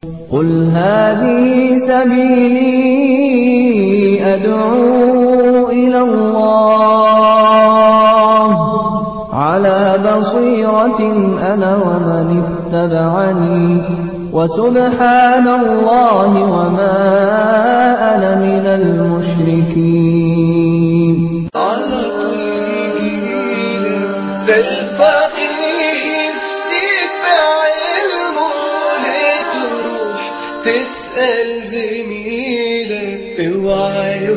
قل هذه سبيلي أدعو إلى الله على بصيرة أنا ومن اتبعني وسبحان الله وما أنا من المشركين بالفقير تدفع المولد تروح تسأل زميلك اوعى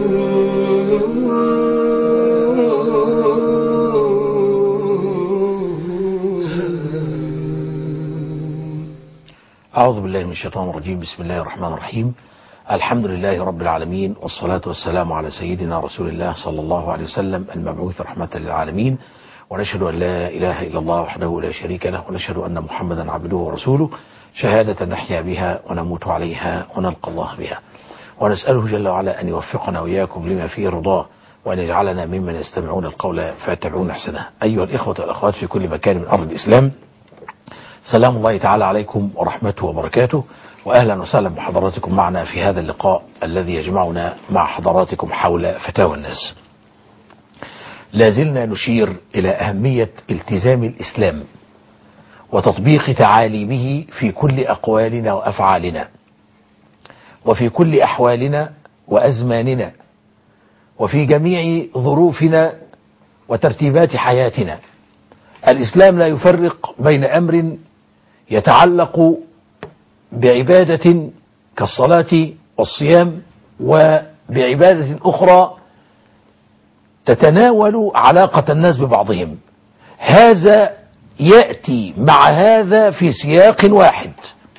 أعوذ بالله من الشيطان الرجيم بسم الله الرحمن الرحيم الحمد لله رب العالمين والصلاة والسلام على سيدنا رسول الله صلى الله عليه وسلم المبعوث رحمة للعالمين ونشهد أن لا إله إلا الله وحده لا شريك له ونشهد أن محمدا عبده ورسوله شهادة نحيا بها ونموت عليها ونلقى الله بها ونسأله جل وعلا أن يوفقنا وإياكم لما فيه رضاه وأن يجعلنا ممن يستمعون القول فيتبعون أحسنه أيها الإخوة والأخوات في كل مكان من أرض الإسلام سلام الله تعالى عليكم ورحمته وبركاته وأهلا وسهلا بحضراتكم معنا في هذا اللقاء الذي يجمعنا مع حضراتكم حول فتاوى الناس لازلنا نشير إلى أهمية التزام الإسلام وتطبيق تعاليمه في كل أقوالنا وأفعالنا وفي كل أحوالنا وأزماننا وفي جميع ظروفنا وترتيبات حياتنا الإسلام لا يفرق بين أمر يتعلق بعبادة كالصلاة والصيام وبعبادة أخرى تتناول علاقة الناس ببعضهم هذا يأتي مع هذا في سياق واحد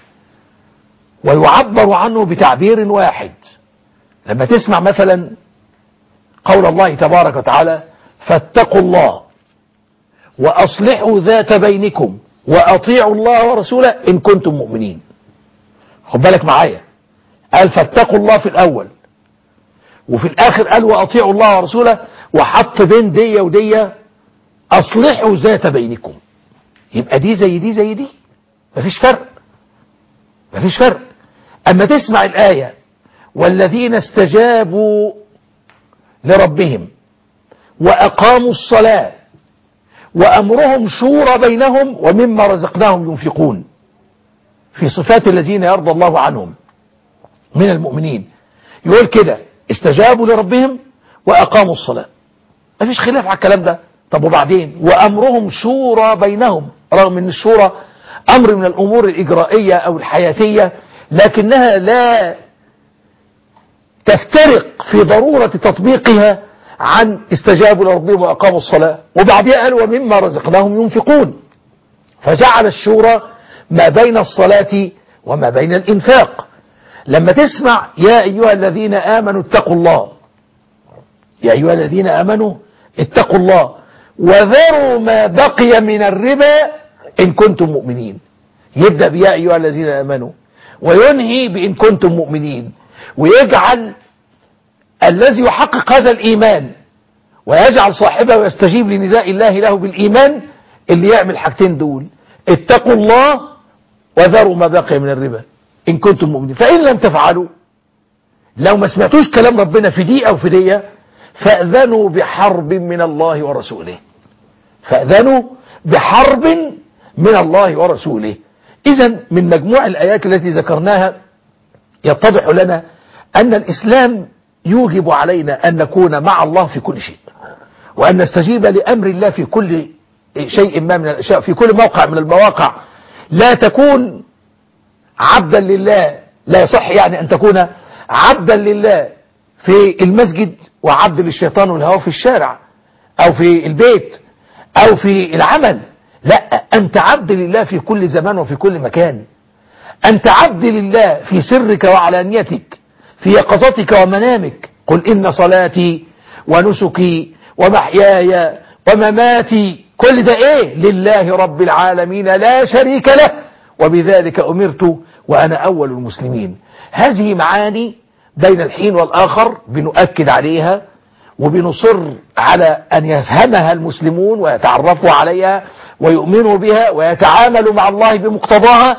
ويعبر عنه بتعبير واحد لما تسمع مثلا قول الله تبارك وتعالى فاتقوا الله وأصلحوا ذات بينكم وأطيعوا الله ورسوله إن كنتم مؤمنين خد بالك معايا قال فاتقوا الله في الأول وفي الآخر قال وأطيعوا الله ورسوله وحط بين دية ودية أصلحوا ذات بينكم يبقى دي زي دي زي دي مفيش فرق مفيش فرق أما تسمع الآية والذين استجابوا لربهم وأقاموا الصلاة وأمرهم شورى بينهم ومما رزقناهم ينفقون في صفات الذين يرضى الله عنهم من المؤمنين يقول كده استجابوا لربهم وأقاموا الصلاة ما فيش خلاف على الكلام ده طب وبعدين وأمرهم شورى بينهم رغم أن الشورى أمر من الأمور الإجرائية أو الحياتية لكنها لا تفترق في ضرورة تطبيقها عن استجابوا لربهم وأقاموا الصلاة وبعدها قال ومما رزقناهم ينفقون فجعل الشورى ما بين الصلاة وما بين الإنفاق لما تسمع يا أيها الذين آمنوا اتقوا الله يا أيها الذين آمنوا اتقوا الله وذروا ما بقي من الربا إن كنتم مؤمنين يبدأ بيا أيها الذين آمنوا وينهي بإن كنتم مؤمنين ويجعل الذي يحقق هذا الإيمان ويجعل صاحبه يستجيب لنداء الله له بالإيمان اللي يعمل حاجتين دول اتقوا الله وذروا ما بقي من الربا إن كنتم مؤمنين فإن لم تفعلوا لو ما سمعتوش كلام ربنا في دي أو في دي فأذنوا بحرب من الله ورسوله فأذنوا بحرب من الله ورسوله إذا من مجموع الآيات التي ذكرناها يتضح لنا أن الإسلام يوجب علينا أن نكون مع الله في كل شيء وأن نستجيب لأمر الله في كل شيء ما من الأشياء في كل موقع من المواقع لا تكون عبدا لله لا يصح يعني أن تكون عبدا لله في المسجد وعبد للشيطان والهوى في الشارع أو في البيت أو في العمل لا أنت عبد لله في كل زمان وفي كل مكان أنت عبد لله في سرك وعلانيتك في يقظتك ومنامك قل إن صلاتي ونسكي ومحياي ومماتي كل ده إيه لله رب العالمين لا شريك له وبذلك أمرت وأنا أول المسلمين هذه معاني بين الحين والآخر بنؤكد عليها وبنصر على أن يفهمها المسلمون ويتعرفوا عليها ويؤمنوا بها ويتعاملوا مع الله بمقتضاها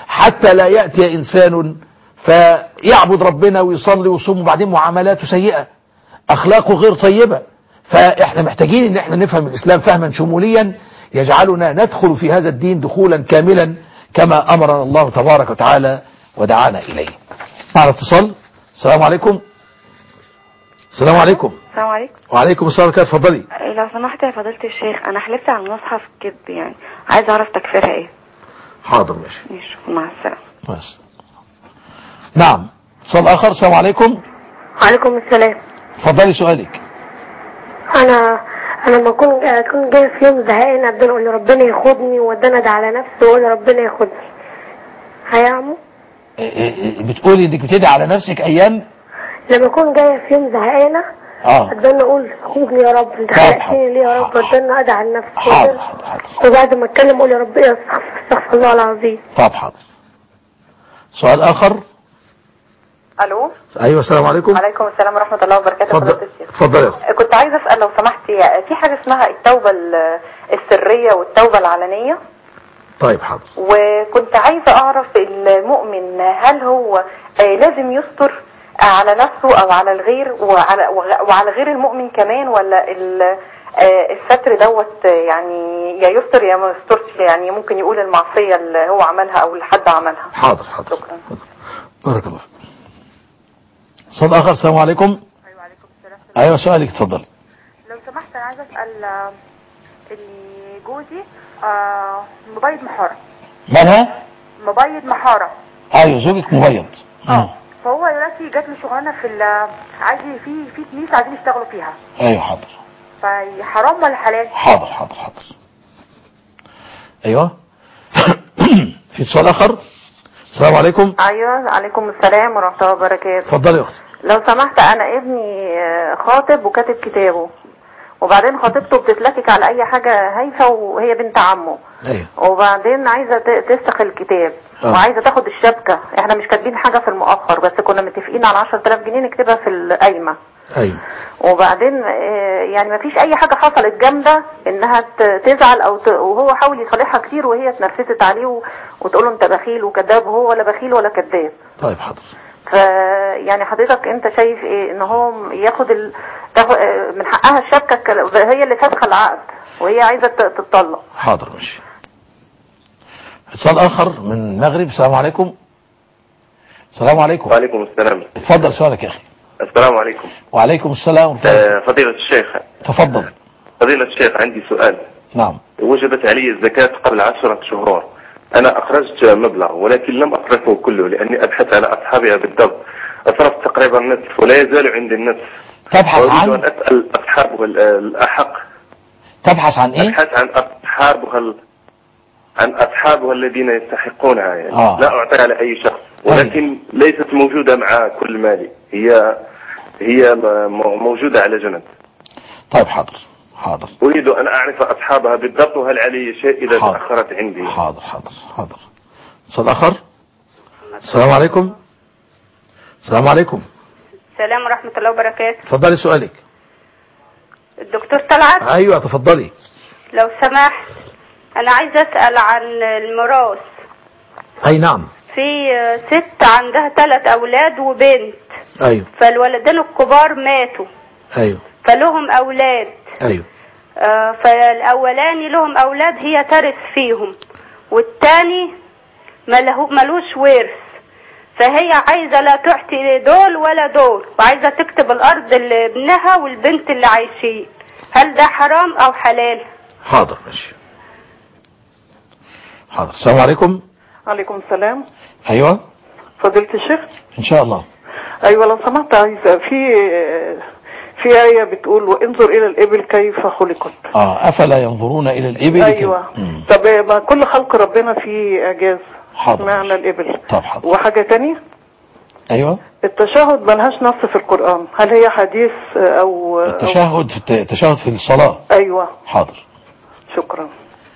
حتى لا يأتي إنسان فيعبد ربنا ويصلي ويصوم وبعدين معاملاته سيئة أخلاقه غير طيبة فإحنا محتاجين إن إحنا نفهم الإسلام فهما شموليا يجعلنا ندخل في هذا الدين دخولا كاملا كما أمرنا الله تبارك وتعالى ودعانا إليه معنا اتصال السلام عليكم السلام عليكم السلام عليكم وعليكم السلام ورحمة الله اتفضلي لو سمحت يا فضيلة الشيخ انا حلفت على المصحف كذب يعني عايز اعرف تكفيرها ايه حاضر ماشي ماشي مع السلامة بس نعم اتصال آخر السلام عليكم وعليكم السلام اتفضلي سؤالك انا انا لما اكون اكون جاي في يوم زهقان ابدا اقول ربنا ياخدني وادانا ده على نفسي واقول ربنا ياخدني هيعمل إيه إيه إيه بتقولي انك بتدعي على نفسك ايام لما اكون جايه في يوم زهقانه اه ادانا اقول خدني يا رب انت طب خلقتني ليه يا رب حاضر. ادانا ادعي على نفسي حاضر وأدانا- حاضر حاضر وبعد ما اتكلم اقول يا رب ايه استغفر استغفر الله العظيم طب حاضر سؤال اخر الو ايوه السلام عليكم عليكم السلام ورحمه الله وبركاته اتفضل فضيلة الشيخ. اتفضل يا اختي كنت عايزه اسال لو سمحتي في حاجه اسمها التوبه ال- السريه والتوبه العلنيه طيب حاضر وكنت عايزه اعرف المؤمن هل هو آه، لازم يستر على نفسه او على الغير وعلى وعلى غير المؤمن كمان ولا ال- آه، الستر دوت آه، يعني يا يستر يا ما يسترش يعني ممكن يقول المعصيه اللي هو عملها او اللي حد عملها حاضر حاضر شكرا. حاضر. بارك الله فيك. اتصال اخر السلام عليكم ايوه عليكم السلام ايوه سؤالك اتفضلي لو سمحت انا عايزه اسال آه، ان جوزي آه، مبيض محاره مالها مبيض محاره ايوه زوجك مبيض مم. فهو دلوقتي جات له شغلانه في ال- عايز في في كنيسه عايزين يشتغلوا فيها ايوه حاضر فحرام ولا حلال؟ حاضر حاضر حاضر ايوه في اتصال اخر السلام عليكم ايوه عليكم السلام ورحمه الله وبركاته اتفضلي يا اختي لو سمحت انا ابني آه، خاطب وكاتب كتابه وبعدين خطيبته بتتلكك على اي حاجه هايفه وهي بنت عمه ايوه وبعدين عايزه ت- تسخ الكتاب آه. وعايزه تاخد الشبكه احنا مش كاتبين حاجه في المؤخر بس كنا متفقين على 10000 جنيه نكتبها في القايمه ايوه وبعدين آه، يعني ما فيش اي حاجه حصلت جامده انها ت- تزعل او ت... وهو حاول يصالحها كتير وهي اتنرفزت عليه و... وتقول له انت بخيل وكذاب وهو ولا بخيل ولا كذاب طيب حاضر ف يعني حضرتك انت شايف ايه ان هو ياخد ال... تاخد آه، من حقها الشبكه الك- هي اللي فاسخه العقد وهي عايزه ت- تتطلق حاضر ماشي اتصال اخر من المغرب السلام عليكم السلام عليكم وعليكم السلام اتفضل سؤالك يا اخي السلام عليكم وعليكم السلام ورحمة الله. آه، فضيلة الشيخ تفضل فضيلة الشيخ عندي سؤال نعم وجبت علي الزكاة قبل عشرة شهور أنا أخرجت مبلغ ولكن لم أصرفه كله لأني أبحث على أصحابها بالضبط أصرفت تقريبا النصف ولا يزال عندي النصف تبحث وأريد عن أن أسأل أصحابها ال- الأحق تبحث عن ايه أبحث عن أصحابها ال- عن أصحابها الذين يستحقونها يعني آه. لا أعطيها لأي شخص ولكن ليست موجودة مع كل مالي هي هي م- موجودة على جنب طيب حاضر حاضر أريد أن أعرف أصحابها بالضبط وهل علي شيء إذا حاضر. تأخرت عندي حاضر حاضر حاضر اتصال اخر السلام عليكم السلام عليكم السلام ورحمة الله وبركاته اتفضلي سؤالك الدكتور طلعت ايوه تفضلي لو سمحت أنا عايزة أسأل عن الميراث اي نعم في آه، ست عندها ثلاث أولاد وبنت ايوه فالولدين الكبار ماتوا ايوه فلهم أولاد ايوه آه، فالأولاني لهم أولاد هي ترث فيهم والتاني مله- ملوش ورث فهي عايزة لا تعطي دول ولا دول وعايزة تكتب الأرض لابنها والبنت اللي عايشين هل ده حرام أو حلال؟ حاضر ماشي حاضر السلام عليكم عليكم السلام ايوه فضيلة الشيخ ان شاء الله ايوه لو سمحت عايزة في في آية بتقول وانظر إلى الإبل كيف خلقت اه افلا ينظرون الى الابل أيوة كيف- مم. طب ما كل خلق ربنا فيه إعجاز حاضر معنى الإبل طب حاضر وحاجة تانية ايوه التشهد ملهاش نص في القرآن هل هي حديث أو, أو التشهد في الت- التشهد في الصلاه أيوة حاضر شكرا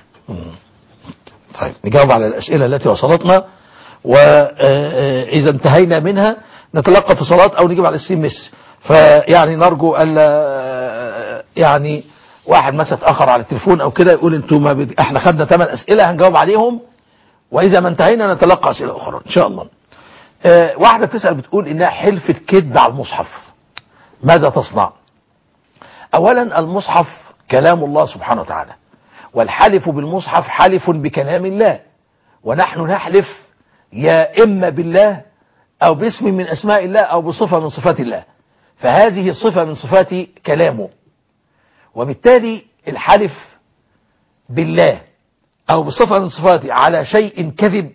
طيب نجاوب على الأسئلة التي وصلتنا وإذا انتهينا منها نتلقى اتصالات أو نجيب على السي ام اس فيعني نرجو ألا يعني واحد مثلا اتأخر على التليفون أو كده يقول انتوا ما بد... احنا خدنا ثمان أسئلة هنجاوب عليهم وإذا ما انتهينا نتلقى أسئلة أخرى إن شاء الله آه واحدة تسأل بتقول إنها حلفت كذب على المصحف ماذا تصنع أولا المصحف كلام الله سبحانه وتعالى والحلف بالمصحف حلف بكلام الله ونحن نحلف يا إما بالله أو باسم من أسماء الله أو بصفة من صفات الله فهذه صفة من صفات كلامه وبالتالي الحلف بالله أو بصفة من صفاته على شيء كذب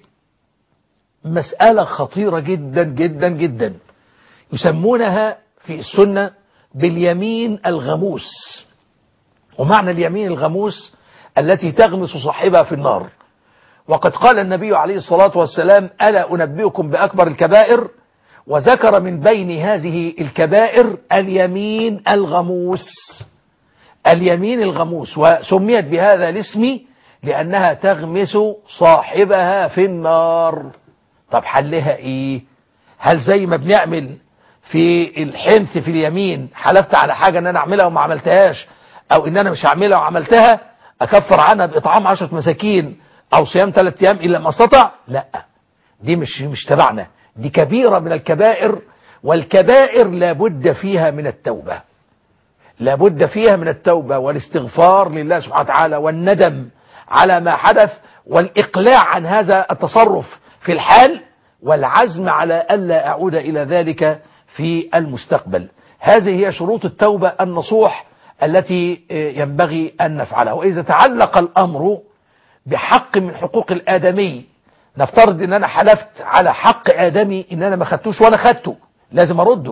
مسألة خطيرة جدا جدا جدا يسمونها في السنة باليمين الغموس ومعنى اليمين الغموس التي تغمس صاحبها في النار وقد قال النبي عليه الصلاة والسلام ألا أنبئكم بأكبر الكبائر وذكر من بين هذه الكبائر اليمين الغموس اليمين الغموس وسميت بهذا الاسم لأنها تغمس صاحبها في النار طب حلها ايه هل زي ما بنعمل في الحنث في اليمين حلفت على حاجة ان انا اعملها وما عملتهاش او ان انا مش هعملها وعملتها اكفر عنها باطعام عشرة مساكين او صيام ثلاث ايام الا ما استطع لا دي مش مش تبعنا دي كبيرة من الكبائر والكبائر لابد فيها من التوبة لابد فيها من التوبة والاستغفار لله سبحانه وتعالى والندم على ما حدث والإقلاع عن هذا التصرف في الحال والعزم على ألا أعود إلى ذلك في المستقبل هذه هي شروط التوبة النصوح التي ينبغي أن نفعلها وإذا تعلق الأمر بحق من حقوق الآدمي نفترض ان انا حلفت على حق ادمي ان انا ما خدتوش وانا خدته لازم ارده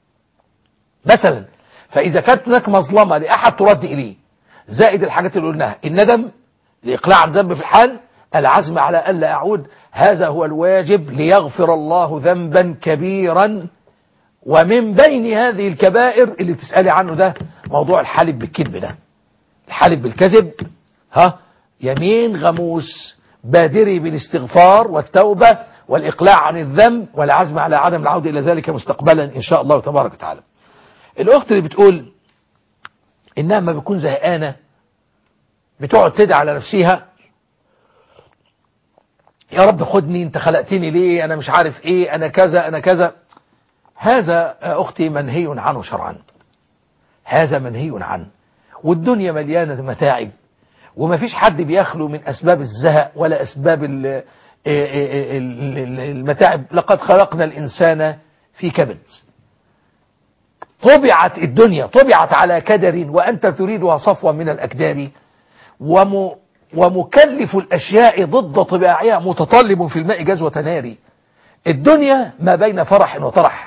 مثلا فاذا كانت هناك مظلمة لاحد ترد اليه زائد الحاجات اللي قلناها الندم الاقلاع عن ذنب في الحال العزم على الا اعود هذا هو الواجب ليغفر الله ذنبا كبيرا ومن بين هذه الكبائر اللي بتسألي عنه ده موضوع الحلف بالكذب ده الحلف بالكذب ها يمين غموس بادري بالاستغفار والتوبة والإقلاع عن الذنب والعزم على عدم العودة إلى ذلك مستقبلا إن شاء الله تبارك وتعالى الأخت اللي بتقول إنها ما بتكون زهقانة بتقعد تدعي على نفسها يا رب خدني انت خلقتني ليه انا مش عارف ايه انا كذا انا كذا هذا اختي منهي عنه شرعا هذا منهي عنه والدنيا مليانة متاعب وما فيش حد بيخلو من أسباب الزهق ولا أسباب المتاعب لقد خلقنا الإنسان في كبد طبعت الدنيا طبعت على كدر وأنت تريدها صفوا من الأكدار وم ومكلف الأشياء ضد طباعها متطلب في الماء جزوة نار الدنيا ما بين فرح وطرح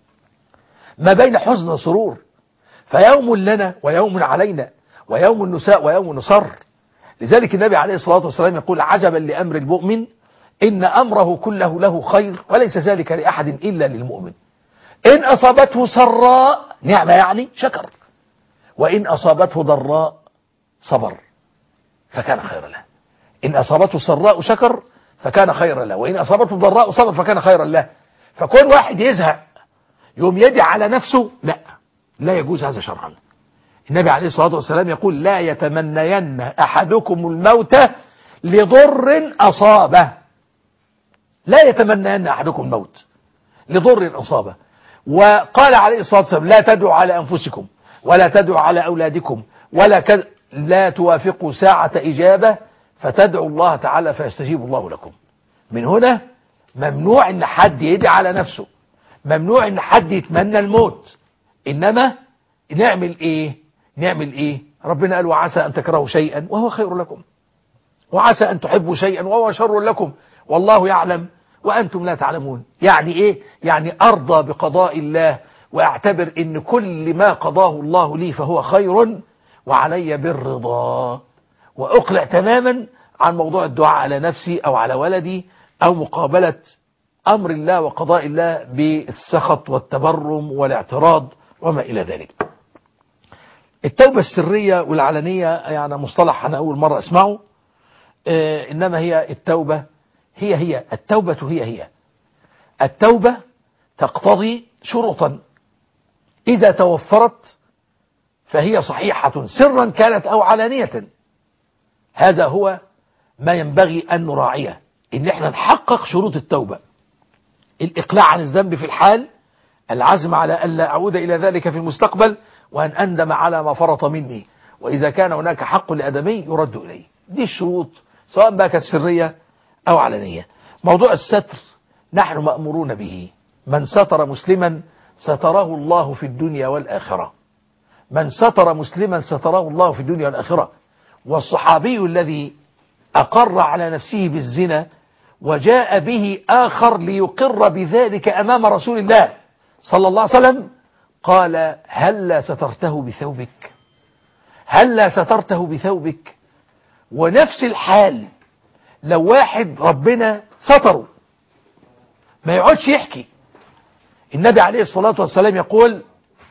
ما بين حزن وسرور فيوم لنا ويوم علينا ويوم نساء ويوم نصر لذلك النبي عليه الصلاة والسلام يقول عجبا لأمر المؤمن إن أمره كله له خير وليس ذلك لأحد إلا للمؤمن إن أصابته سراء نعمة يعني شكر وإن أصابته ضراء صبر فكان خيرا له إن أصابته سراء شكر فكان خيرا له وإن أصابته ضراء صبر فكان خيرا له فكون واحد يزهق يوم يدعي على نفسه لا لا يجوز هذا شرعا النبي عليه الصلاة والسلام يقول لا يتمنين أحدكم الموت لضر أصابه لا يتمنين أحدكم الموت لضر أصابه وقال عليه الصلاة والسلام لا تدعوا على أنفسكم ولا تدعوا على أولادكم ولا كذ... لا توافقوا ساعة إجابة فتدعوا الله تعالى فيستجيب الله لكم من هنا ممنوع ان حد يدعي على نفسه ممنوع ان حد يتمنى الموت انما نعمل ايه نعمل ايه ربنا قال وعسى ان تكرهوا شيئا وهو خير لكم وعسى ان تحبوا شيئا وهو شر لكم والله يعلم وانتم لا تعلمون يعني ايه يعني ارضى بقضاء الله واعتبر ان كل ما قضاه الله لي فهو خير وعلي بالرضا واقلع تماما عن موضوع الدعاء على نفسي او على ولدي او مقابلة امر الله وقضاء الله بالسخط والتبرم والاعتراض وما الى ذلك التوبة السرية والعلنية يعني مصطلح أنا أول مرة أسمعه آه إنما هي التوبة هي هي التوبة هي هي التوبة تقتضي شروطا إذا توفرت فهي صحيحة سرا كانت أو علانية هذا هو ما ينبغي أن نراعيه ان احنا نحقق شروط التوبة الاقلاع عن الذنب في الحال العزم على ألا أعود إلى ذلك في المستقبل وأن أندم على ما فرط مني وإذا كان هناك حق لأدمي يرد إليه دي الشروط سواء بقى كانت سرية أو علنية موضوع الستر نحن مأمورون به من ستر مسلما ستره الله في الدنيا والآخرة من ستر مسلما ستره الله في الدنيا والآخرة والصحابي الذي أقر على نفسه بالزنا وجاء به آخر ليقر بذلك أمام رسول الله صلى الله عليه وسلم قال هلا سترته بثوبك هلا سترته بثوبك ونفس الحال لو واحد ربنا ستره ما يقعدش يحكي النبي عليه الصلاة والسلام يقول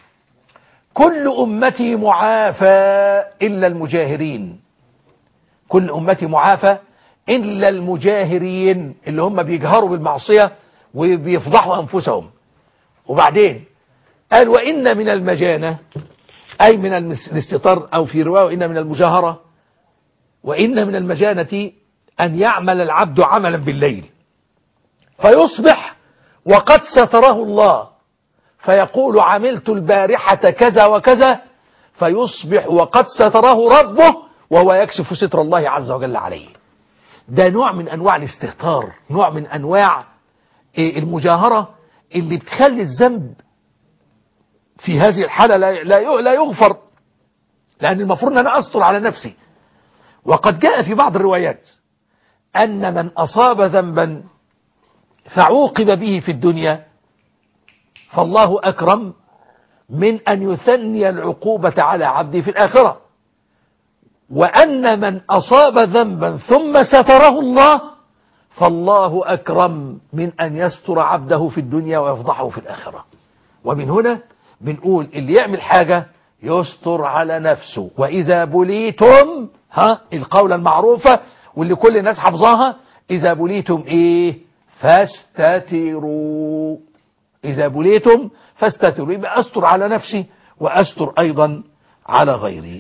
كل أمتي معافى إلا المجاهرين كل أمتي معافى إلا المجاهرين اللي هم بيجهروا بالمعصية وبيفضحوا أنفسهم وبعدين قال وإن من المجانة أي من المس- الاستطار أو في رواية وإن من المجاهرة وإن من المجانة أن يعمل العبد عملا بالليل فيصبح وقد ستره الله فيقول عملت البارحة كذا وكذا فيصبح وقد ستره ربه وهو يكشف ستر الله عز وجل عليه ده نوع من أنواع الاستهتار نوع من أنواع إيه، المجاهرة اللي بتخلي الذنب في هذه الحالة لا لا لا يغفر لأن المفروض أن أنا أستر على نفسي وقد جاء في بعض الروايات أن من أصاب ذنبا فعوقب به في الدنيا فالله أكرم من أن يثني العقوبة على عبده في الآخرة وأن من أصاب ذنبا ثم ستره الله فالله أكرم من أن يستر عبده في الدنيا ويفضحه في الآخرة ومن هنا بنقول اللي يعمل حاجة يستر على نفسه وإذا بليتم ها القولة المعروفة واللي كل الناس حفظاها إذا بليتم إيه فاستتروا إذا بليتم فاستتروا يبقى أستر على نفسي وأستر أيضا على غيري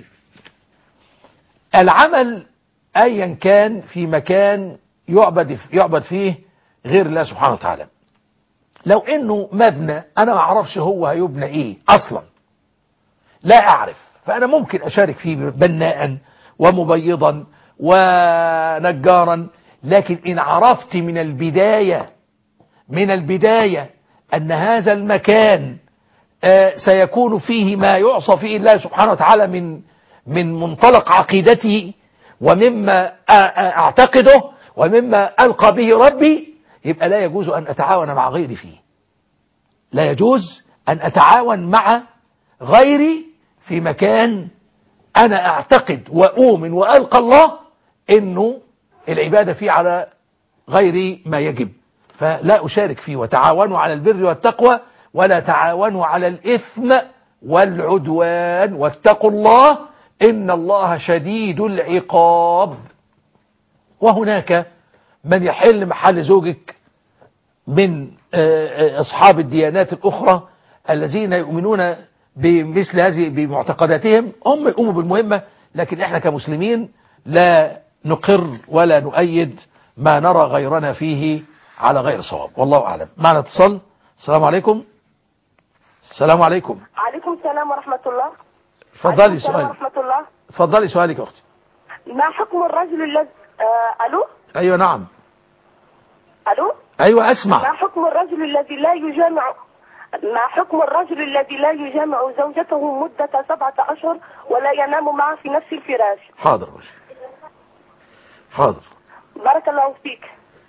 العمل أيا كان في مكان يعبد يعبد فيه غير الله سبحانه وتعالى لو انه مبنى انا ما اعرفش هو هيبنى ايه اصلا لا اعرف فانا ممكن اشارك فيه بناء ومبيضا ونجارا لكن ان عرفت من البداية من البداية ان هذا المكان آه، سيكون فيه ما يعصى فيه الله سبحانه وتعالى من من منطلق عقيدته ومما أ- أ- اعتقده ومما القى به ربي يبقى لا يجوز ان اتعاون مع غيري فيه لا يجوز ان اتعاون مع غيري في مكان انا اعتقد واؤمن والقى الله انه العباده فيه على غير ما يجب فلا اشارك فيه وتعاونوا على البر والتقوى ولا تعاونوا على الاثم والعدوان واتقوا الله ان الله شديد العقاب وهناك من يحل محل زوجك من آه، آه، أصحاب الديانات الأخرى الذين يؤمنون بمثل هذه بمعتقداتهم هم يقوموا بالمهمة لكن احنا كمسلمين لا نقر ولا نؤيد ما نرى غيرنا فيه على غير صواب والله أعلم معنا اتصال السلام عليكم السلام عليكم عليكم السلام ورحمة الله اتفضلي عليكم السلام سؤالك ورحمة الله اتفضلي سؤالك يا أختي ما حكم الرجل الذي آه ألو أيوة نعم ألو أيوة ما أسمع حكم الرجل الذي لا يجامع ما حكم الرجل الذي لا يجامع زوجته مدة سبعة أشهر ولا ينام معها في نفس الفراش حاضر يا باشا. حاضر بارك الله فيك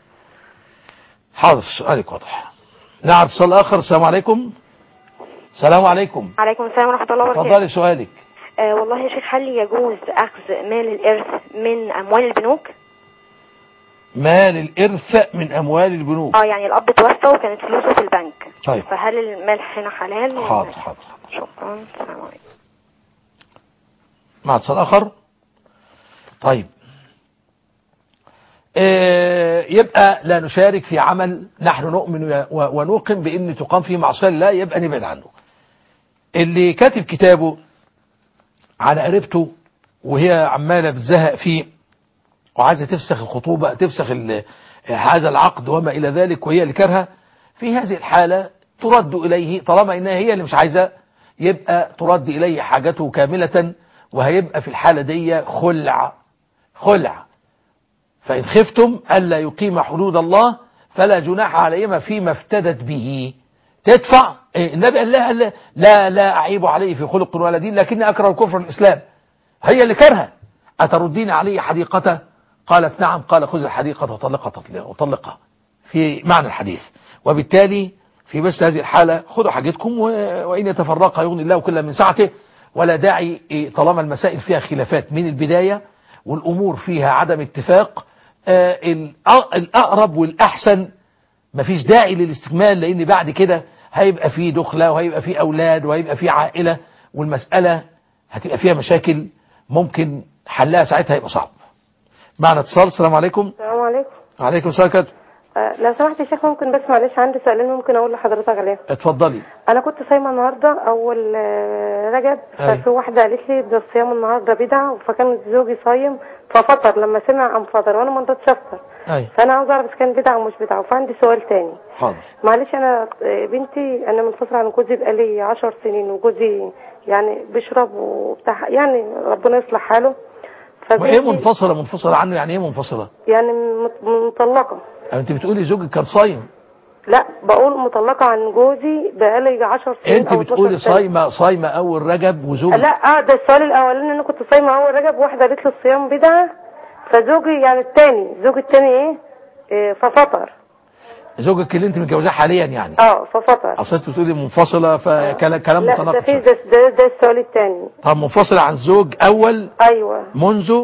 حاضر سؤالك واضح نعم اتصال آخر السلام عليكم السلام عليكم عليكم السلام ورحمة الله وبركاته اتفضلي سؤالك آه والله يا شيخ هل يجوز أخذ مال الإرث من أموال البنوك؟ مال الإرث من أموال البنوك اه يعني الأب توفى وكانت فلوسه في البنك طيب فهل المال هنا حلال؟ ولا- حاضر حاضر شكرا السلام عليكم مع اتصال آخر طيب آه، يبقى لا نشارك في عمل نحن نؤمن و- ونوقن بأن تقام فيه معصية لا يبقى نبعد عنه اللي كاتب كتابه على قريبته وهي عمالة بتزهق فيه وعايزة تفسخ الخطوبة تفسخ ال- هذا العقد وما إلى ذلك وهي اللي كارهه في هذه الحالة ترد إليه طالما إنها هي اللي مش عايزة يبقى ترد إليه حاجته كاملة وهيبقى في الحالة دي خلع خلع فإن خفتم ألا يقيم حدود الله فلا جناح عليهما فيما افتدت به تدفع إيه، النبي قال لها لا, لا لا أعيب عليه في خلق ولا دين لكني أكره الكفر الإسلام هي اللي كرهه أتردين عليه حديقته قالت نعم قال خذ الحديقة وطلقها تطليقا وطلقها في معنى الحديث وبالتالي في مثل هذه الحالة خذوا حاجتكم و- وإن يتفرقا يغني الله كل من سعته ولا داعي إيه، طالما المسائل فيها خلافات من البداية والأمور فيها عدم اتفاق آه، الأ- الأقرب والأحسن مفيش داعي للاستكمال لأن بعد كده هيبقى فيه دخلة وهيبقى فيه أولاد وهيبقى فيه عائلة والمسألة هتبقى فيها مشاكل ممكن حلها ساعتها هيبقى صعب معنا اتصال السلام عليكم السلام عليكم وعليكم السلام ورحمة الله. آه، لو سمحت يا شيخ ممكن بس معلش عندي سؤالين ممكن اقول لحضرتك عليهم اتفضلي انا كنت صايمه النهارده اول آه، رجب أيوة. ففي واحده قالت لي ده الصيام النهارده بدعه فكان زوجي صايم ففطر لما سمع قام فطر وانا ما رضيتش افطر أيوة. فانا عاوزه اعرف اذا كان بدعه ومش بدعه فعندي سؤال تاني حاضر معلش انا آه، بنتي انا منفصله عن جوزي بقالي عشر سنين وجوزي يعني بيشرب وبتاع يعني ربنا يصلح حاله وايه فبنتي منفصلة منفصلة عنه يعني ايه منفصلة يعني مت- مطلقه انت بتقولي زوجك كان صايم لا بقول مطلقة عن جوزي بقالي 10 سنين انت أو بتقولي 12 سنة. صايمة صايمة اول رجب وزوجك لا اه ده السؤال الاولاني انا كنت صايمه اول رجب واحده قالت لي الصيام بدعه فزوجي يعني التاني زوجي التاني ايه, إيه ففطر زوجك اللي انت متجوزاه حاليا يعني اه ففطر اصل انت بتقولي منفصلة فكلام كلام لا ده متناقض في شوية. ده, ده, ده السؤال التاني طب منفصلة عن زوج اول ايوه منذ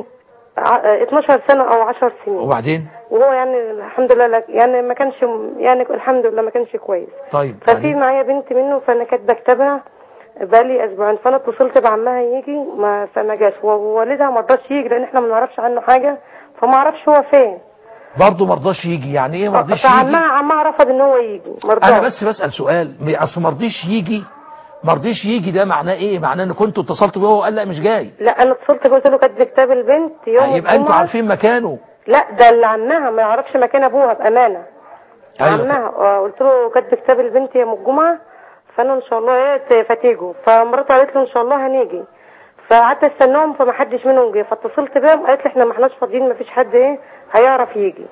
ع- 12 سنه او 10 سنين وبعدين وهو يعني الحمد لله لك يعني ما كانش يعني الحمد لله ما كانش كويس طيب ففي بعدين؟ معايا بنت منه فانا كانت بكتبها بقالي اسبوعين فانا اتصلت بعمها يجي ما فما جاش ووالدها ما رضاش يجي لان احنا ما نعرفش عنه حاجه فما اعرفش هو فين برضه مرضاش يجي يعني ايه مرضيش يجي فعمها عمها رفض ان هو يجي ما انا رضاش بس بسأل سؤال م- اصل مرضيش يجي مرضيش يجي ده معناه ايه معناه ان كنتوا اتصلتوا بيه وهو قال لا مش جاي لا انا اتصلت قلت له كاتب كتاب البنت يوم يبقى انتوا الجمعة. عارفين مكانه لا ده اللي عمها ما يعرفش مكان ابوها بامانه أيوة. عمها آه، قلت له كاتب كتاب البنت يوم الجمعه فانا ان شاء الله ايه ت- فتيجوا فمراته قالت له ان شاء الله هنيجي فقعدت استناهم فما حدش منهم جه فاتصلت بيهم قالت لي احنا ما احناش فاضيين ما فيش حد ايه هيعرف يجي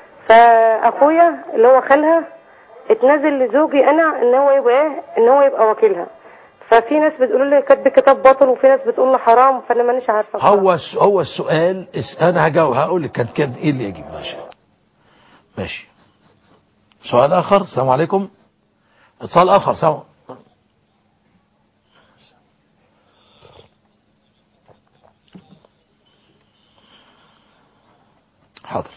فاخويا اللي هو خالها اتنازل لزوجي انا ان هو يبقى ايه ان هو يبقى وكيلها ففي ناس بتقول لي كاتب كتاب باطل وفي ناس بتقول لي حرام فانا مانيش عارفه بصراحة. هو الس- هو السؤال اس- انا هجاوب هقول لك كان كان ايه اللي يجي ماشي ماشي سؤال اخر السلام عليكم اتصال اخر سلام حاضر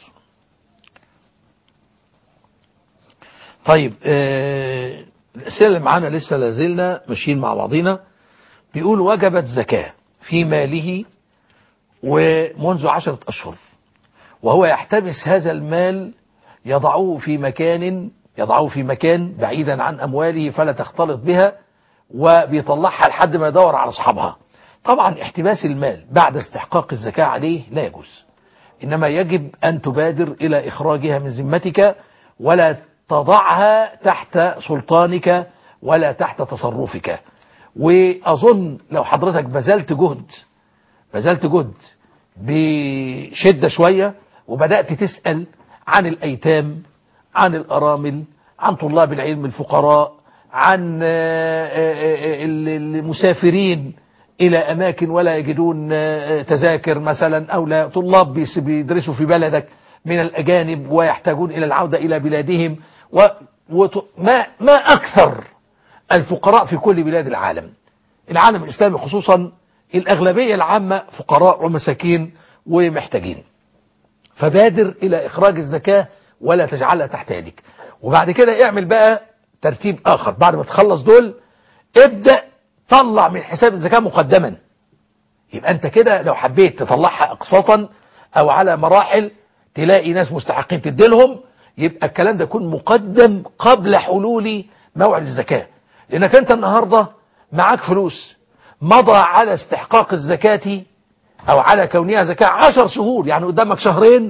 طيب آه، الأسئلة اللي معانا لسه لازلنا ماشيين مع بعضينا بيقول وجبت زكاة في ماله ومنذ عشرة أشهر وهو يحتبس هذا المال يضعه في مكان يضعه في مكان بعيدا عن أمواله فلا تختلط بها وبيطلعها لحد ما يدور على أصحابها طبعا احتباس المال بعد استحقاق الزكاة عليه لا يجوز إنما يجب أن تبادر إلى إخراجها من ذمتك ولا تضعها تحت سلطانك ولا تحت تصرفك وأظن لو حضرتك بذلت جهد بذلت جهد بشدة شوية وبدأت تسأل عن الأيتام عن الأرامل عن طلاب العلم الفقراء عن آه، آه، آه، المسافرين إلى أماكن ولا يجدون آه، تذاكر مثلا أو لا طلاب بيس- بيدرسوا في بلدك من الأجانب ويحتاجون إلى العودة إلى بلادهم و وت- ما ما أكثر الفقراء في كل بلاد العالم العالم الإسلامي خصوصا الأغلبية العامة فقراء ومساكين ومحتاجين فبادر إلى إخراج الزكاة ولا تجعلها تحت يدك وبعد كده اعمل بقى ترتيب آخر بعد ما تخلص دول ابدأ طلع من حساب الزكاة مقدما يبقى أنت كده لو حبيت تطلعها أقساطا أو على مراحل تلاقي ناس مستحقين تديلهم يبقى الكلام ده يكون مقدم قبل حلول موعد الزكاة لأنك أنت النهاردة معاك فلوس مضى على استحقاق الزكاة أو على كونها زكاة عشر شهور يعني قدامك شهرين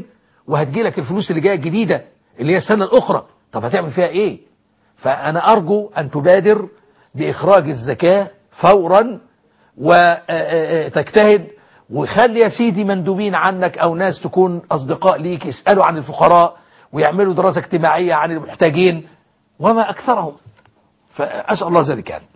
وهتجي لك الفلوس اللي جايه الجديده اللي هي السنه الاخرى طب هتعمل فيها ايه فانا ارجو ان تبادر باخراج الزكاه فورا وتجتهد وخلي يا سيدي مندوبين عنك او ناس تكون اصدقاء ليك يسالوا عن الفقراء ويعملوا دراسه اجتماعيه عن المحتاجين وما اكثرهم فاسال الله ذلك يعني.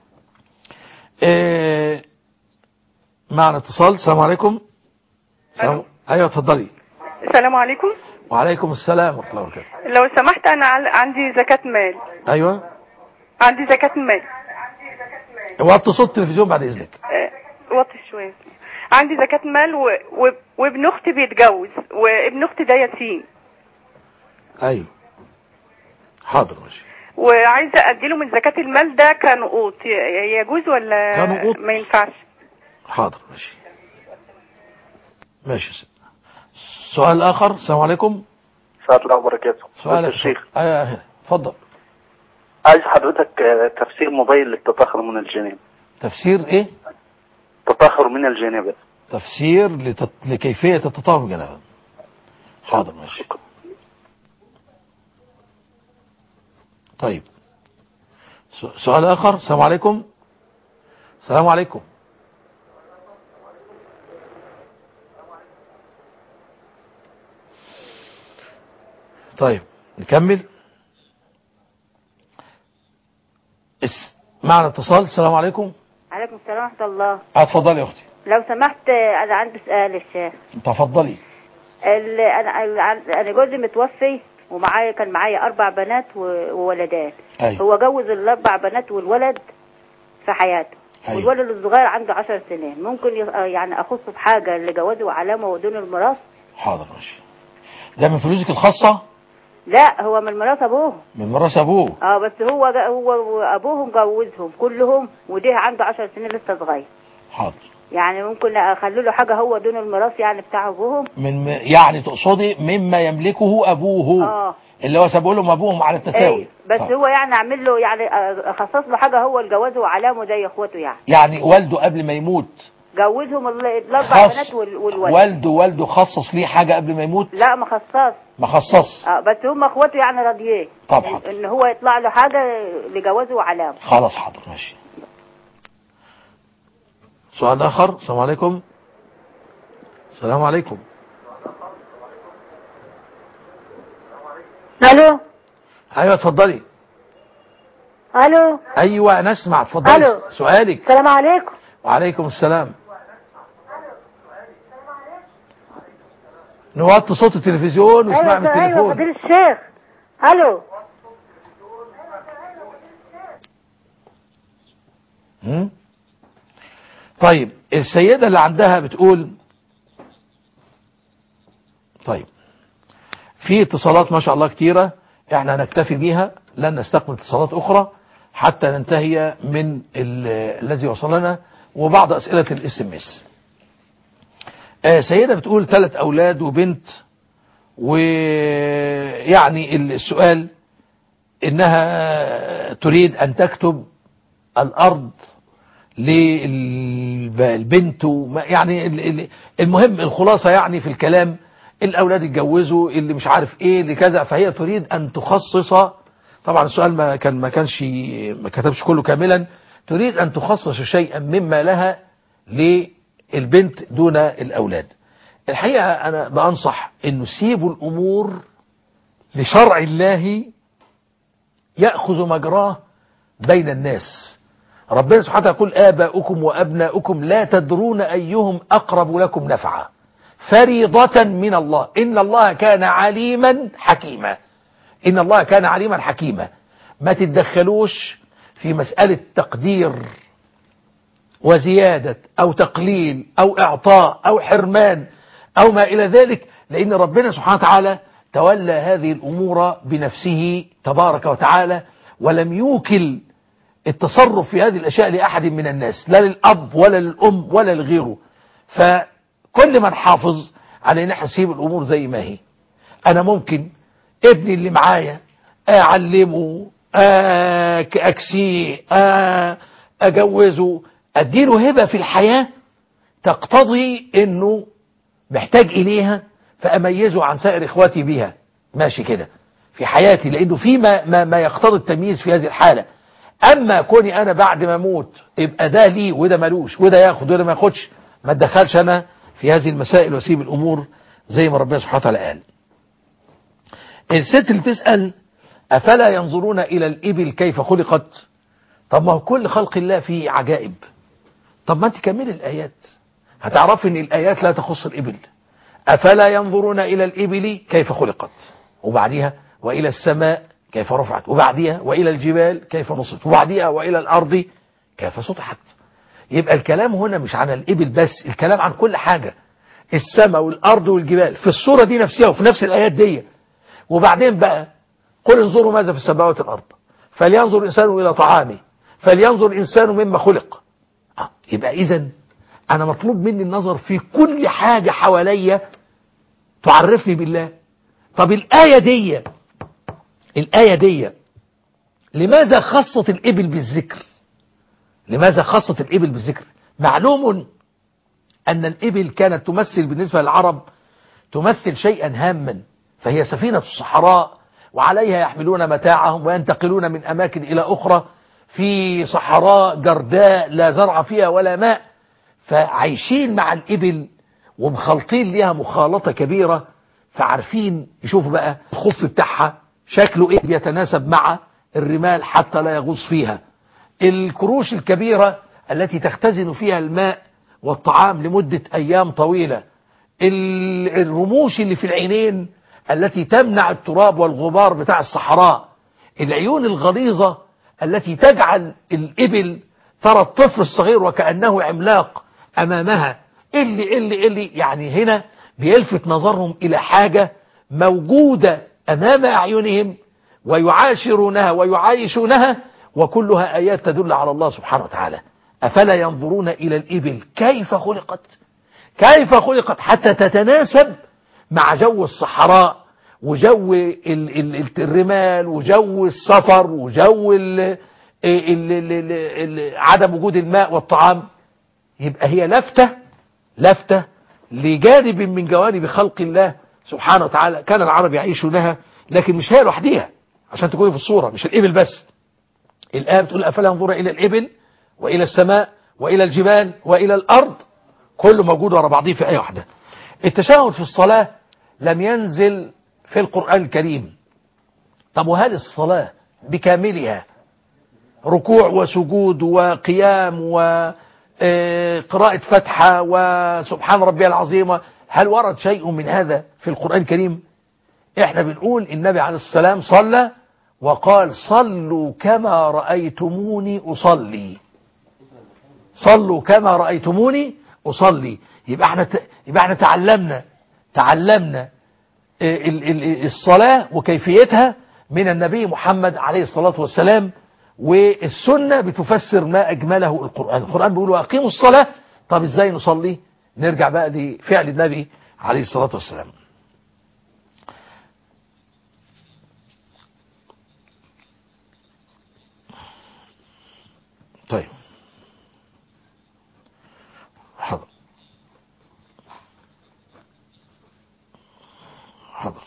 آه، معنا اتصال السلام عليكم السلام- ايوه اتفضلي السلام عليكم وعليكم السلام ورحمه الله وبركاته لو سمحت انا عل- عندي زكاة مال ايوه عندي زكاة مال وطي صوت التلفزيون بعد اذنك آه، وطي شوية عندي زكاة مال و... و... وابن اختي بيتجوز وابن اختي ده يتيم ايوه حاضر ماشي وعايزة اديله من زكاة المال ده كنقوط ي- يجوز ولا كنقوط؟ ما ينفعش حاضر ماشي ماشي يا سيدي. سؤال اخر السلام عليكم ورحمة الله وبركاته سؤال قلت الشيخ ايوه هنا. اتفضل عايز حضرتك آه، تفسير موبايل للتطهر من الجنابة تفسير ايه تطهر من الجنابة تفسير لتط... لكيفيه التطهر من الجنابه حاضر ماشي طيب س- سؤال اخر السلام عليكم السلام عليكم طيب نكمل اس... معنا اتصال السلام عليكم عليكم السلام ورحمة الله اتفضلي يا اختي لو سمحت آه، أنا عندي سؤال للشيخ تفضلي ال- أنا أنا أنا جوزي متوفي ومعايا كان معايا أربع بنات و- وولدان أيوة. هو جوز الأربع بنات والولد في حياته أيوة. والولد الصغير عنده عشر سنين ممكن ي- آه، يعني أخصه بحاجة لجوازه وعلامة ودون الميراث حاضر ماشي ده من فلوسك الخاصة لا هو من ميراث أبوه من ميراث ابوه اه بس هو جا- هو وأبوهم جوزهم كلهم وده عنده عشر سنين لسه صغير حاضر يعني ممكن أخلي له حاجة هو دون الميراث يعني بتاع أبوهم من يعني تقصدي مما يملكه ابوه اه اللي هو سابوا لهم ابوهم على التساوي ايه بس طيب. هو يعني اعمل له يعني آه، اخصص له حاجه هو الجواز وعلامه زي اخواته يعني يعني والده قبل ما يموت جوزهم ال- الاربع خص بنات وال- والولد والده والده خصص ليه حاجة قبل ما يموت لا ما خصص ما خصص اه بس هم اخواته يعني راضيين طبعا ان هو يطلع له حاجه لجوازه وعلامه خلاص حاضر ماشي سؤال اخر السلام عليكم السلام عليكم الو ايوه اتفضلي الو ايوه انا اسمع اتفضلي ألو. سؤالك السلام عليكم وعليكم السلام نوطي صوت التلفزيون ونسمع من ايوه ايوه التليفون فضيل الشيخ الو مم؟ طيب السيدة اللي عندها بتقول طيب في اتصالات ما شاء الله كتيرة احنا هنكتفي بيها لن نستقبل اتصالات اخرى حتى ننتهي من ال- الذي وصلنا وبعض اسئلة الاس ام اس سيدة بتقول ثلاث اولاد وبنت ويعني السؤال انها تريد ان تكتب الارض للبنت وما- يعني ال- ال- المهم الخلاصة يعني في الكلام الأولاد اتجوزوا اللي مش عارف ايه اللي كذا فهي تريد أن تخصص طبعا السؤال ما كان ما كانش ما كتبش كله كاملا تريد أن تخصص شيئا مما لها للبنت دون الأولاد الحقيقة أنا بأنصح أنه سيبوا الأمور لشرع الله يأخذ مجراه بين الناس ربنا سبحانه وتعالى يقول آباؤكم وأبناؤكم لا تدرون أيهم أقرب لكم نفعا فريضة من الله إن الله كان عليما حكيما إن الله كان عليما حكيما ما تتدخلوش في مسألة تقدير وزيادة أو تقليل أو إعطاء أو حرمان أو ما إلى ذلك لأن ربنا سبحانه وتعالى تولى هذه الأمور بنفسه تبارك وتعالى ولم يوكل التصرف في هذه الأشياء لأحد من الناس لا للأب ولا للأم ولا لغيره فكل من حافظ على ان احنا نسيب الأمور زي ما هي أنا ممكن ابني اللي معايا أعلمه أك- أكسيه أ- أجوزه أديله هبة في الحياة تقتضي أنه محتاج إليها فأميزه عن سائر إخواتي بها ماشي كده في حياتي لأنه في ما, ما, ما يقتضي التمييز في هذه الحالة أما كوني أنا بعد ما أموت يبقى ده لي وده ملوش وده ياخد وده ما ياخدش ما اتدخلش أنا في هذه المسائل واسيب الأمور زي ما ربنا سبحانه وتعالى قال الست اللي تسأل أفلا ينظرون إلى الإبل كيف خلقت طب ما هو كل خلق الله فيه عجائب طب ما انت كملي الآيات هتعرفي ان الآيات لا تخص الإبل أفلا ينظرون إلى الإبل كيف خلقت وبعديها وإلى السماء كيف رفعت وبعديها وإلى الجبال كيف نصبت وبعديها وإلى الأرض كيف سطحت يبقى الكلام هنا مش عن الإبل بس الكلام عن كل حاجة السماء والأرض والجبال في الصورة دي نفسها وفي نفس الآيات دي وبعدين بقى قل انظروا ماذا في السماوات والأرض فلينظر الإنسان إلى طعامه فلينظر الإنسان مما خلق آه. يبقى إذا أنا مطلوب مني النظر في كل حاجة حواليا تعرفني بالله طب الآية دي الآية دي لماذا خصت الإبل بالذكر لماذا خصت الإبل بالذكر معلوم أن الإبل كانت تمثل بالنسبة للعرب تمثل شيئا هاما فهي سفينة الصحراء وعليها يحملون متاعهم وينتقلون من أماكن إلى أخرى في صحراء جرداء لا زرع فيها ولا ماء فعايشين مع الإبل ومخلطين ليها مخالطة كبيرة فعارفين يشوفوا بقى الخف بتاعها شكله ايه بيتناسب مع الرمال حتى لا يغوص فيها الكروش الكبيرة التي تختزن فيها الماء والطعام لمدة أيام طويلة الرموش اللي في العينين التي تمنع التراب والغبار بتاع الصحراء العيون الغليظة التي تجعل الإبل ترى الطفل الصغير وكأنه عملاق أمامها اللي اللي اللي يعني هنا بيلفت نظرهم إلى حاجة موجودة أمام أعينهم ويعاشرونها ويعايشونها وكلها آيات تدل على الله سبحانه وتعالى أفلا ينظرون إلى الإبل كيف خلقت كيف خلقت حتى تتناسب مع جو الصحراء وجو ال ال الرمال وجو السفر وجو ال ال ال ال عدم وجود الماء والطعام يبقى هي لفتة لفتة لجانب من جوانب خلق الله سبحانه وتعالى كان العرب يعيشوا لها لكن مش هي لوحديها عشان تكوني في الصورة مش الإبل بس الآية بتقول أفلا ينظر إلى الإبل وإلى السماء وإلى الجبال وإلى الأرض كله موجود ورا بعضيه في آية واحدة التشهد في الصلاة لم ينزل في القرآن الكريم طب وهل الصلاة بكاملها ركوع وسجود وقيام وقراءة فتحة وسبحان ربي العظيم هل ورد شيء من هذا في القرآن الكريم احنا بنقول النبي عليه السلام صلى وقال صلوا كما رأيتموني أصلي صلوا كما رأيتموني أصلي يبقى احنا يبقى احنا تعلمنا تعلمنا الصلاة وكيفيتها من النبي محمد عليه الصلاة والسلام والسنة بتفسر ما أجمله القرآن القرآن بيقول أقيموا الصلاة طب إزاي نصلي نرجع بقى لفعل النبي عليه الصلاة والسلام طيب حاضر حاضر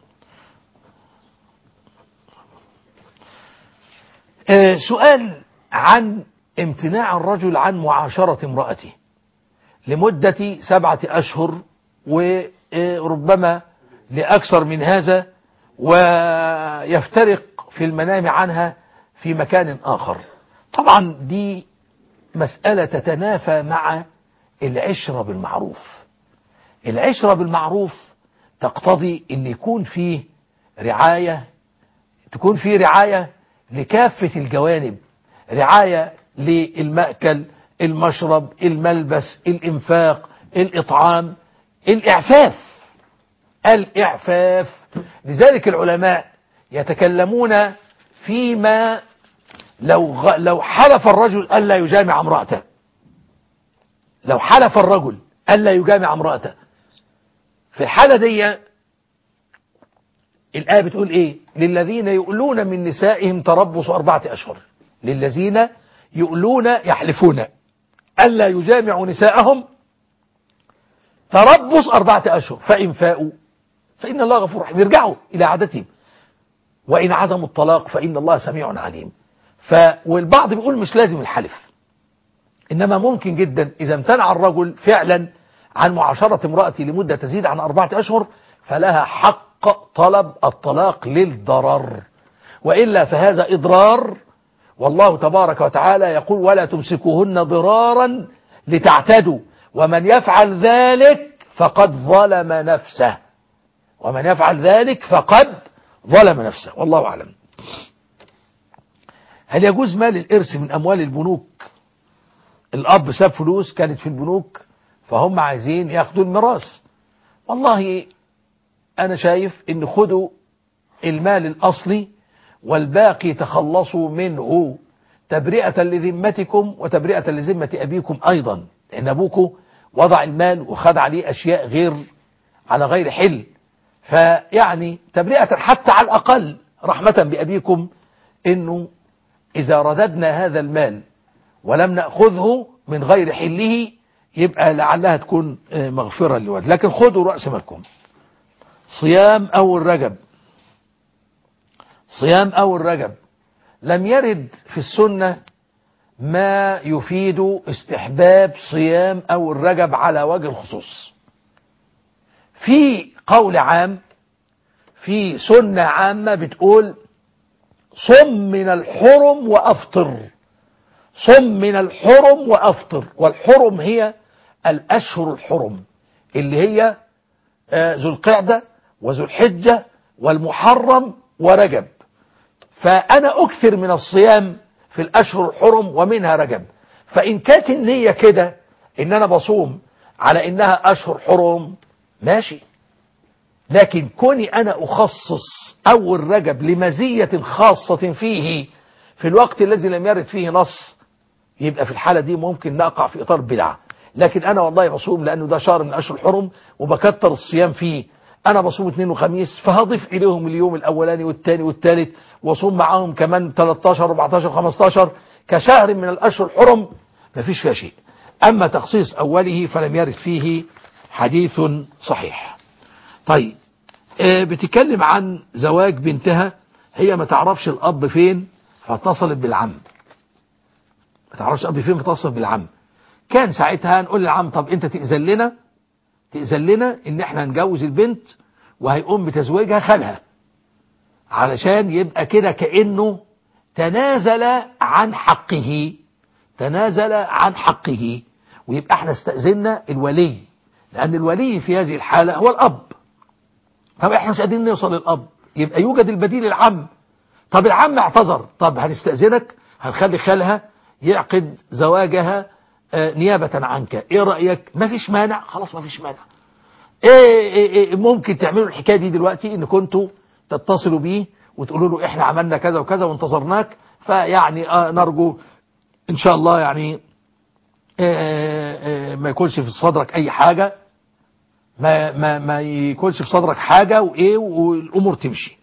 آه سؤال عن امتناع الرجل عن معاشرة امرأته لمدة سبعة أشهر وربما لأكثر من هذا ويفترق في المنام عنها في مكان آخر طبعا دي مسألة تتنافى مع العشرة بالمعروف العشرة بالمعروف تقتضي ان يكون فيه رعاية تكون فيه رعاية لكافة الجوانب رعاية للمأكل المشرب الملبس الإنفاق الإطعام الإعفاف الإعفاف لذلك العلماء يتكلمون فيما لو غ... لو حلف الرجل ألا يجامع امرأته لو حلف الرجل ألا يجامع امرأته في الحالة دي الآية بتقول إيه للذين يؤلون من نسائهم تربص أربعة أشهر للذين يؤلون يحلفون ألا يجامعوا نساءهم تربص أربعة أشهر فإن فاءوا فإن الله غفور رحيم يرجعوا إلى عادتهم وإن عزموا الطلاق فإن الله سميع عليم ف والبعض بيقول مش لازم الحلف إنما ممكن جدا إذا امتنع الرجل فعلا عن معاشرة امرأته لمدة تزيد عن أربعة أشهر فلها حق طلب الطلاق للضرر وإلا فهذا إضرار والله تبارك وتعالى يقول ولا تمسكوهن ضرارا لتعتدوا ومن يفعل ذلك فقد ظلم نفسه ومن يفعل ذلك فقد ظلم نفسه والله أعلم هل يجوز مال الإرث من أموال البنوك الأب ساب فلوس كانت في البنوك فهم عايزين ياخدوا الميراث والله أنا شايف إن خدوا المال الأصلي والباقي تخلصوا منه تبرئة لذمتكم وتبرئة لذمة أبيكم أيضا لأن أبوكم وضع المال وخد عليه أشياء غير على غير حل فيعني تبرئة حتى على الأقل رحمة بأبيكم إنه إذا رددنا هذا المال ولم نأخذه من غير حله يبقى لعلها تكون مغفرة للوالد لكن خذوا رأس مالكم صيام أول رجب صيام أول رجب لم يرد في السنة ما يفيد استحباب صيام أول رجب على وجه الخصوص في قول عام في سنة عامة بتقول صم من الحرم وأفطر صم من الحرم وأفطر والحرم هي الأشهر الحرم اللي هي ذو القعدة وذو الحجة والمحرم ورجب فأنا أكثر من الصيام في الأشهر الحرم ومنها رجب فإن كانت النية كده إن أنا بصوم على إنها أشهر حرم ماشي لكن كوني أنا أخصص أول رجب لمزية خاصة فيه في الوقت الذي لم يرد فيه نص يبقى في الحالة دي ممكن نقع في إطار بدعة لكن أنا والله بصوم لأنه ده شهر من أشهر الحرم وبكتر الصيام فيه أنا بصوم اثنين وخميس فهضيف إليهم اليوم الأولاني والثاني والثالث وصوم معاهم كمان 13 14 15 كشهر من الأشهر الحرم مفيش فيها شيء أما تخصيص أوله فلم يرد فيه حديث صحيح طيب آه بتتكلم عن زواج بنتها هي ما تعرفش الأب فين فاتصلت بالعم ما تعرفش الأب فين فاتصلت بالعم كان ساعتها نقول للعم طب أنت تأذن لنا تأذن لنا إن احنا نجوز البنت وهيقوم بتزويجها خالها علشان يبقى كده كأنه تنازل عن حقه تنازل عن حقه ويبقى احنا استأذنا الولي لأن الولي في هذه الحالة هو الأب طب احنا مش قادرين نوصل للأب يبقى يوجد البديل العم طب العم اعتذر طب هنستأذنك هنخلي خالها يعقد زواجها آه نيابة عنك ايه رأيك ما فيش مانع خلاص ما فيش مانع إيه, إيه, ايه ممكن تعملوا الحكاية دي دلوقتي ان كنتوا تتصلوا بيه وتقولوا له احنا عملنا كذا وكذا وانتظرناك فيعني آه نرجو ان شاء الله يعني آه ما يكونش في صدرك اي حاجة ما, ما, ما يكونش في صدرك حاجة وايه والامور تمشي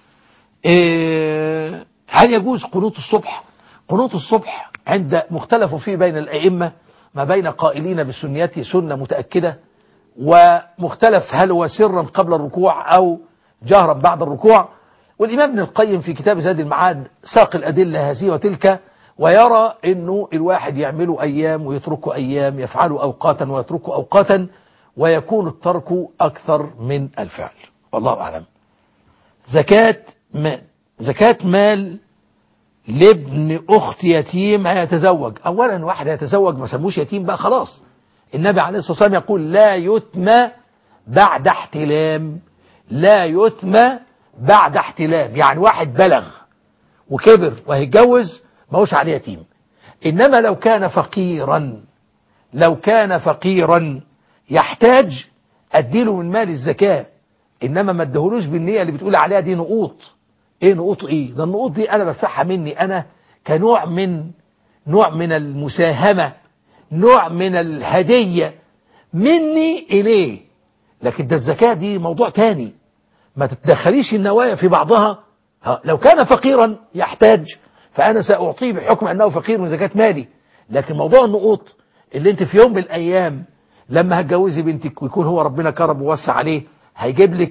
إيه هل يجوز قنوت الصبح قنوت الصبح عند مختلف فيه بين الأئمة ما بين قائلين بسنيته سنة متأكدة ومختلف هل هو سرا قبل الركوع أو جهرا بعد الركوع والإمام ابن القيم في كتاب زاد المعاد ساق الأدلة هذه وتلك ويرى أنه الواحد يعمل أيام ويتركه أيام يفعل أوقاتا ويتركه أوقاتا ويكون الترك أكثر من الفعل والله أعلم زكاة مال زكاة مال لابن أخت يتيم هيتزوج أولا واحد هيتزوج ما سموش يتيم بقى خلاص النبي عليه الصلاة والسلام يقول لا يتمى بعد احتلام لا يتمى بعد احتلام يعني واحد بلغ وكبر وهيتجوز ما هوش عليه يتيم إنما لو كان فقيرا لو كان فقيرا يحتاج أديله من مال الزكاة إنما ما ادهولوش بالنية اللي بتقول عليها دي نقوط ايه نقوط ايه ده النقوط دي انا بدفعها مني انا كنوع من نوع من المساهمة نوع من الهدية مني اليه لكن ده الزكاة دي موضوع تاني ما تتدخليش النوايا في بعضها ها لو كان فقيرا يحتاج فانا ساعطيه بحكم انه فقير من زكاة مالي لكن موضوع النقوط اللي انت في يوم من الايام لما هتجوزي بنتك ويكون هو ربنا كرم ووسع عليه هيجيب لك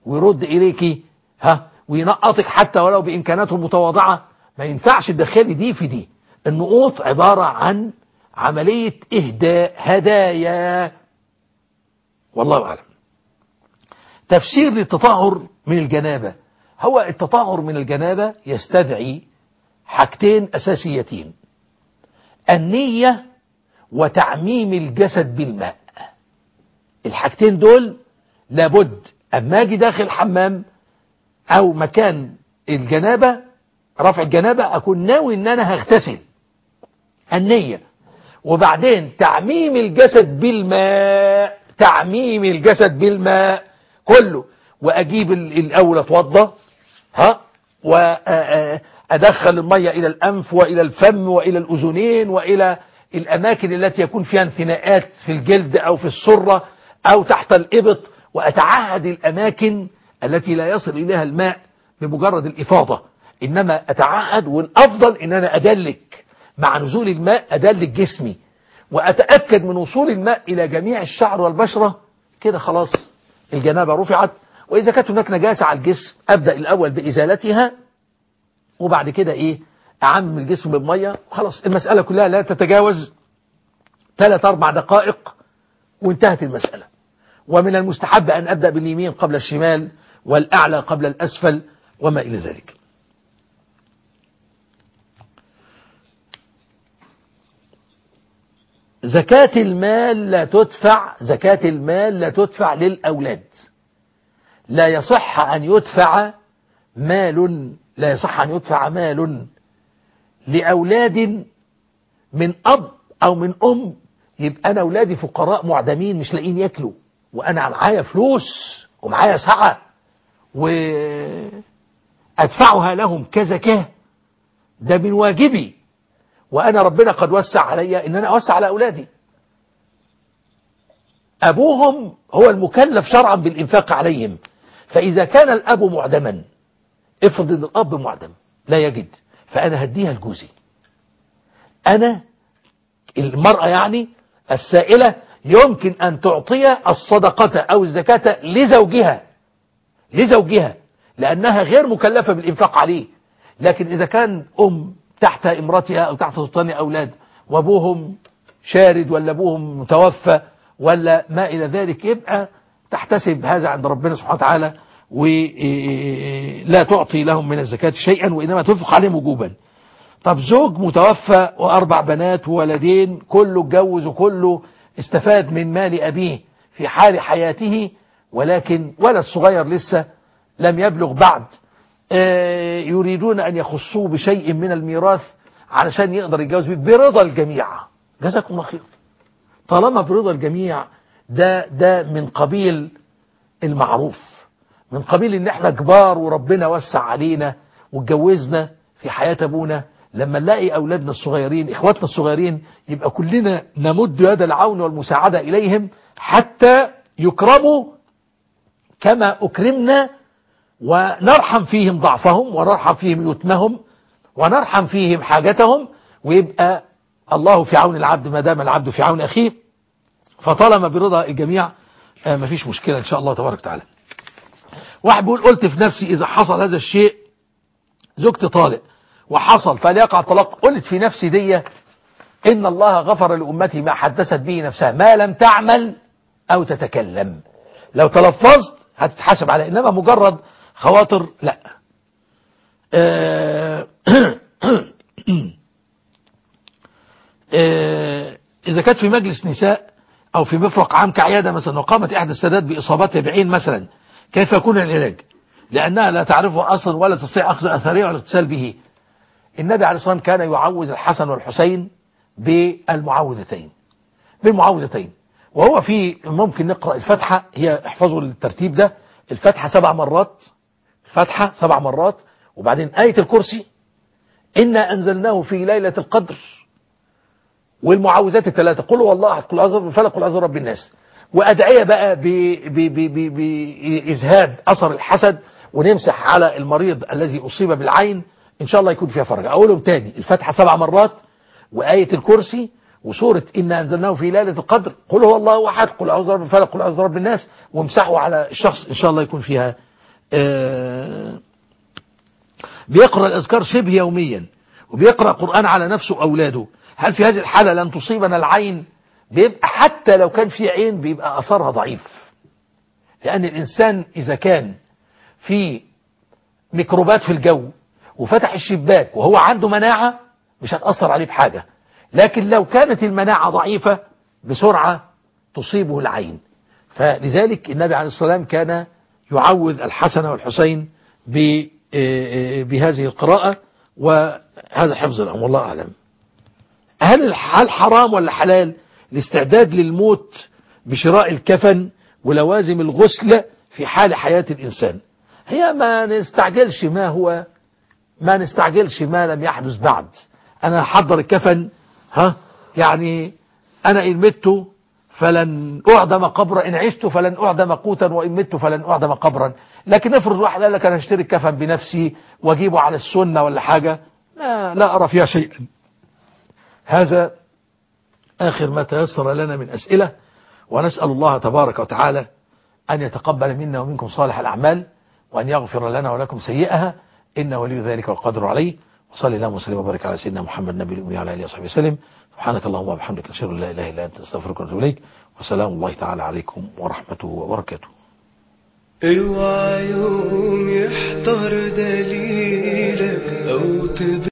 ويرد إليك ها وينقطك حتى ولو بإمكاناته المتواضعة ما ينفعش تدخلي دي في دي النقوط عبارة عن عملية إهداء هدايا والله أعلم تفسير للتطهر من الجنابة هو التطهر من الجنابة يستدعي حاجتين أساسيتين النية وتعميم الجسد بالماء الحاجتين دول لابد أما أجي داخل الحمام أو مكان الجنابة رفع الجنابة أكون ناوي أن أنا هغتسل النية وبعدين تعميم الجسد بالماء تعميم الجسد بالماء كله وأجيب الأول أتوضى ها وأدخل المية إلى الأنف وإلى الفم وإلى الأذنين وإلى الأماكن التي يكون فيها انثناءات في الجلد أو في السرة أو تحت الإبط وأتعهد الأماكن التي لا يصل إليها الماء بمجرد الإفاضة إنما أتعهد والأفضل إن أنا أدلك مع نزول الماء أدلك جسمي وأتأكد من وصول الماء إلى جميع الشعر والبشرة كده خلاص الجنابة رفعت وإذا كانت هناك نجاسة على الجسم أبدأ الأول بإزالتها وبعد كده إيه أعمم الجسم بالمية خلاص المسألة كلها لا تتجاوز ثلاث أربع دقائق وانتهت المسألة ومن المستحب أن أبدأ باليمين قبل الشمال والأعلى قبل الأسفل وما إلى ذلك زكاة المال لا تدفع زكاة المال لا تدفع للأولاد لا يصح أن يدفع مال لا يصح أن يدفع مال لأولاد من أب أو من أم يبقى أنا أولادي فقراء معدمين مش لاقيين ياكلوا وأنا معايا فلوس ومعايا سعة وأدفعها لهم كزكاة ده من واجبي وأنا ربنا قد وسع علي إن أنا أوسع على أولادي أبوهم هو المكلف شرعا بالإنفاق عليهم فإذا كان الأب معدما افرض ان الأب معدم لا يجد فأنا هديها لجوزي أنا المرأة يعني السائلة يمكن أن تعطي الصدقة أو الزكاة لزوجها لزوجها لأنها غير مكلفة بالإنفاق عليه لكن إذا كان أم تحت امرتها أو تحت سلطان أولاد وأبوهم شارد ولا أبوهم متوفى ولا ما إلى ذلك يبقى تحتسب هذا عند ربنا سبحانه وتعالى ولا تعطي لهم من الزكاة شيئا وإنما تنفق عليهم وجوبا طب زوج متوفى وأربع بنات وولدين كله اتجوز وكله استفاد من مال أبيه في حال حياته ولكن ولد صغير لسه لم يبلغ بعد يريدون أن يخصوه بشيء من الميراث علشان يقدر يتجوز بيه برضا الجميع جزاكم الله خير طالما برضا الجميع ده ده من قبيل المعروف من قبيل ان احنا كبار وربنا وسع علينا واتجوزنا في حياة ابونا لما نلاقي اولادنا الصغيرين اخواتنا الصغيرين يبقى كلنا نمد يد العون والمساعدة اليهم حتى يكرموا كما اكرمنا ونرحم فيهم ضعفهم ونرحم فيهم يتمهم ونرحم فيهم حاجتهم ويبقى الله في عون العبد ما دام العبد في عون اخيه فطالما برضا الجميع آه مفيش مشكلة ان شاء الله تبارك وتعالى واحد بيقول قلت في نفسي إذا حصل هذا الشيء زوجتي طالق وحصل فليقع طلاق قلت في نفسي دي إن الله غفر لأمتي ما حدثت به نفسها ما لم تعمل أو تتكلم لو تلفظت هتتحاسب عليه إنما مجرد خواطر لا آه آه إذا كانت في مجلس نساء أو في مفرق عام كعيادة مثلا وقامت إحدى السادات بإصابتها بعين مثلا كيف يكون العلاج لأنها لا تعرفه أصلا ولا تستطيع أخذ أثريه ولا الاتصال به النبي عليه الصلاة والسلام كان يعوذ الحسن والحسين بالمعوذتين بالمعوذتين وهو في ممكن نقرأ الفتحة هي احفظوا الترتيب ده الفتحة سبع مرات الفتحة سبع مرات وبعدين آية الكرسي إنا أنزلناه في ليلة القدر والمعوذات الثلاثة قل هو الله قل أعوذ بالفلق قل أعوذ برب الناس وأدعية بقى بإذهاب أثر الحسد ونمسح على المريض الذي أصيب بالعين إن شاء الله يكون فيها فرج أقولهم تاني الفتحة سبع مرات وآية الكرسي وسورة إنا أنزلناه في ليلة القدر قل هو الله أحد قل أعوذ برب الفلق قل أعوذ برب الناس وامسحوا على الشخص إن شاء الله يكون فيها آه، بيقرأ الأذكار شبه يوميا وبيقرأ قرآن على نفسه وأولاده هل في هذه الحالة لن تصيبنا العين بيبقى حتى لو كان في عين بيبقى أثرها ضعيف لأن الإنسان إذا كان في ميكروبات في الجو وفتح الشباك وهو عنده مناعة مش هتأثر عليه بحاجة لكن لو كانت المناعة ضعيفة بسرعة تصيبه العين فلذلك النبي عليه الصلاة والسلام كان يعوذ الحسن والحسين ب- آه، آه، بهذه القراءة وهذا حفظ لهم والله أعلم هل هل حرام ولا حلال الاستعداد للموت بشراء الكفن ولوازم الغسل في حال حياة الإنسان هي ما نستعجلش ما هو ما نستعجلش ما لم يحدث بعد أنا حضر الكفن ها يعني أنا إن مت فلن أعدم قبرا إن عشت فلن أعدم قوتا وإن مت فلن أعدم قبرا لكن افرض واحد قال لك أنا اشتري الكفن بنفسي واجيبه على السنة ولا حاجة لا, لا أرى فيها شيئا هذا آخر ما تيسر لنا من أسئلة ونسأل الله تبارك وتعالى أن يتقبل منا ومنكم صالح الأعمال وأن يغفر لنا ولكم سيئها إن ولي ذلك والقدر عليه وصلي اللهم وسلم وبارك على سيدنا محمد النبي الأمي وعلى آله وصحبه وسلم سبحانك اللهم وبحمدك أشهد أن لا إله إلا أنت أستغفرك وأتوب إليك وسلام الله تعالى عليكم ورحمته وبركاته اوعى يوم يحضر دليلك او تضيع